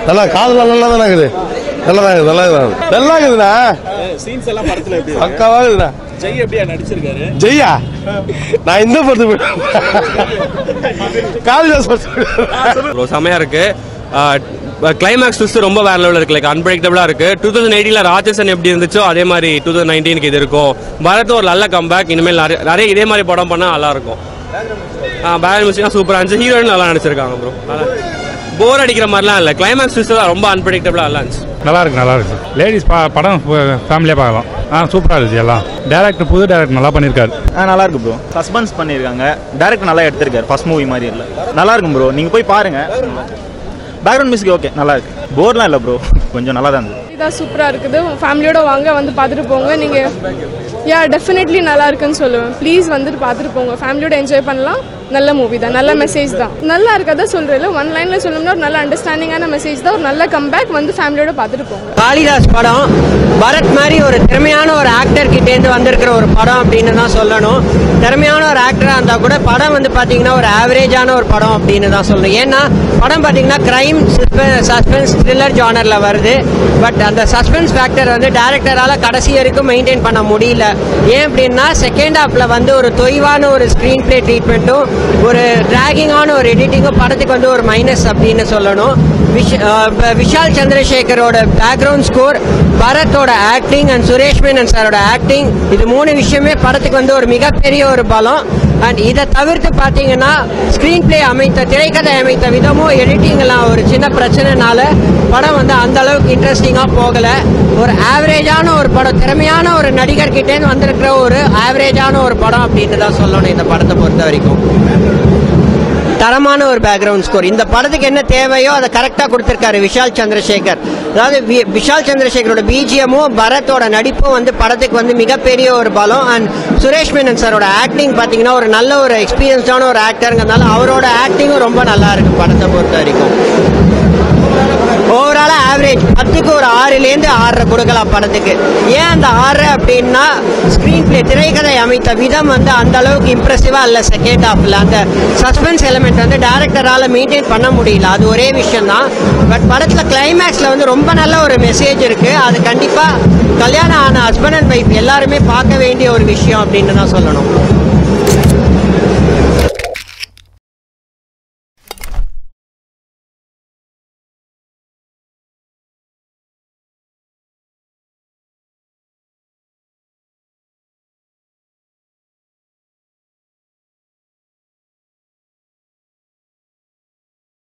நல்லா காதல நல்லா தானே இருக்குது நல்லா தான் இருக்குது நல்லா தான் நல்லா இருக்குதுண்ணா சீன்ஸ் எல்லாம் படத்துல எப்படி பக்காவா இருக்குதுண்ணா ஜெய் எப்படியா நடிச்சிருக்காரு ஜெய்யா நான் இந்த படத்துக்கு காளிதாஸ் ப்ரோ செமையா இருக்கு கிளைமேக்ஸ் ட்விஸ்ட் ரொம்ப வேற லெவலில் இருக்கு லைக் அன்பிரடிக்டபிளா இருக்கு டூ தௌசண்ட் எயிட்டீன்ல ராட்சசன் எப்படி இருந்துச்சோ அதே மாதிரி டூ தௌசண்ட் நைன்டீனுக்கு இது இருக்கும் பரத் ஒரு நல்ல கம்பேக் இனிமேல் நிறைய நிறைய இதே மாதிரி படம் பண்ணா நல்லா இருக்கும் பேக்ரவுண்ட் மியூசிக்லாம் சூப்பரா இருந்துச்சு ஹீரோயின் நல்லா நடிச்சிருக்காங்க ப்ரோ போர் அடிக்கிற மாதிரிலாம் இல்ல கிளைமேக்ஸ் ட்விஸ்ட் தான் ரொம்ப அன்பிரடிக்டபிளா நல்லா இருந்துச்சு நல்லா இருக்கு நல்லா இருக்கு லேடிஸ் படம் ஃபேமிலியாக பார்க்கலாம் ஆ சூப்பராக இருந்துச்சு எல்லாம் டேரக்டர் புது டேரக்டர் நல்லா பண்ணியிருக்காரு ஆ நல்லா இருக்கு ப்ரோ சஸ்பென்ஸ் பண்ணியிருக்காங்க டேரக்டர் நல்லா எடுத்திருக்காரு ஃபர்ஸ்ட் மூவி மாதிரி இல்லை நல்லா இருக்கும் ப்ரோ நீங்கள் போய் பாருங்க பேக்ரவுண்ட் மியூசிக் ஓகே நல்லா இருக்கு போர்லாம் இல்லை ப்ரோ கொஞ்சம் நல்லா தான் இருந்தது இதாக சூப்பராக இருக்குது ஃபேமிலியோட வாங்க வந்து பார்த்துட்டு போங்க நீங்கள் யா டெஃபினெட்லி நல்லா இருக்குன்னு சொல்லுவேன் ப்ளீஸ் வந்துட்டு பார்த்துட்டு போங்க ஃபேமிலியோட என்ஜாய் பண்ணலாம் நல்ல மூவி தான் நல்ல மெசேஜ் தான் நல்லா இருக்கதா சொல்கிறேன் ஒன் லைனில் சொல்லணும்னா ஒரு நல்ல அண்டர்ஸ்டாண்டிங்கான மெசேஜ் தான் ஒரு நல்ல கம்பேக் வந்து ஃபேமிலியோட பார்த்துட்டு போங்க காளிதாஸ் படம் பரத் மாதிரி ஒரு திறமையான ஒரு ஆக்டர் கிட்டேருந்து வந்திருக்கிற ஒரு படம் அப்படின்னு தான் சொல்லணும் திறமையான ஒரு ஆக்டராக இருந்தால் கூட படம் வந்து பார்த்தீங்கன்னா ஒரு ஆவரேஜான ஒரு படம் அப்படின்னு தான் சொல்லணும் ஏன்னா படம் பார்த்தீங்கன்னா கிரைம் சஸ்பென்ஸ் த்ரில்லர் ஜானரில் வருது பட் அந்த சஸ்பென்ஸ் ஃபேக்டர் வந்து டேரக்டரால் கடைசி வரைக்கும் மெயின்டைன் பண்ண முடியல ஏன் அப்படின்னா செகண்ட் ஹாஃப்ல வந்து ஒரு தொய்வான ஒரு ஸ்க்ரீன் பிளே ட்ரீட்மெண்ட்டும் ஒரு டிராகிங்கான ஒரு எடிட்டிங்கும் படத்துக்கு வந்து ஒரு மைனஸ் அப்படின்னு சொல்லணும் விஷ- அஹ் ப- விஷால் சந்திரசேகரோட பேக்ரவுண்ட் ஸ்கோர் பரத்தோட ஆக்டிங் அண்ட் சுரேஷ் மேனன் சாரோட ஆக்டிங் இது மூணு விஷயமே படத்துக்கு வந்து ஒரு மிகப்பெரிய ஒரு பலம் அண்ட் இதை தவிர்த்து பார்த்தீங்கன்னா ஸ்க்ரீன் பிளே அமைத்த திரைக்கதை அமைத்த விதமும் எடிட்டிங் எல்லாம் ஒரு சின்ன பிரச்சனைனால படம் வந்து அந்த அளவுக்கு இன்ட்ரெஸ்டிங்காக போகல ஒரு ஆவரேஜான ஒரு படம் திறமையான ஒரு நடிகர் கிட்டேருந்து வந்திருக்கிற ஒரு ஆவரேஜான ஒரு படம் அப்படின்னு தான் சொல்லணும் இந்த படத்தை பொறுத்த வரைக்கும் தரமான ஒரு பேக்ரவுண்ட் ஸ்கோர் இந்த படத்துக்கு என்ன தேவையோ அதை கரெக்டாக கொடுத்துருக்காரு விஷால் சந்திரசேகர் அதாவது வி- விஷால் சந்திரசேகரோட பிஜிஎமும் பரத்தோட நடிப்பும் வந்து படத்துக்கு வந்து மிகப்பெரிய ஒரு பலம் அண்ட் சுரேஷ் மேனன் சாரோட ஆக்டிங் பார்த்தீங்கன்னா ஒரு நல்ல ஒரு எக்ஸ்பீரியன்ஸ்டான ஒரு ஆக்டருங்கிறதுனால அவரோட ஆக்டிங்கும் ரொம்ப நல்லா இருக்கு படத்தை பொறுத்த வரைக்கும் ஓவராலா ஆவரேஜ் பத்துக்கு ஒரு ஆறுலேருந்து ஆறரை கொடுக்கலாம் படத்துக்கு ஏன் அந்த ஆறு அப்படின்னா ஸ்க்ரீன் பிளே திரைக்கதை அமைத்த விதம் வந்து அந்த அளவுக்கு இம்ப்ரெசிவா இல்ல செகண்ட் ஹாஃப்ல அந்த சஸ்பென்ஸ் எலிமெண்ட் வந்து டேரக்டரால மெயின்டைன் பண்ண முடியல அது ஒரே விஷயம் தான் பட் படத்துல கிளைமேக்ஸ்ல வந்து ரொம்ப நல்ல ஒரு மெசேஜ் இருக்கு அது கண்டிப்பா கல்யாணம் ஆன ஹஸ்பண்ட் அண்ட் ஒய்ஃப் எல்லாருமே பார்க்க வேண்டிய ஒரு விஷயம் அப்படின்னு தான் சொல்லணும்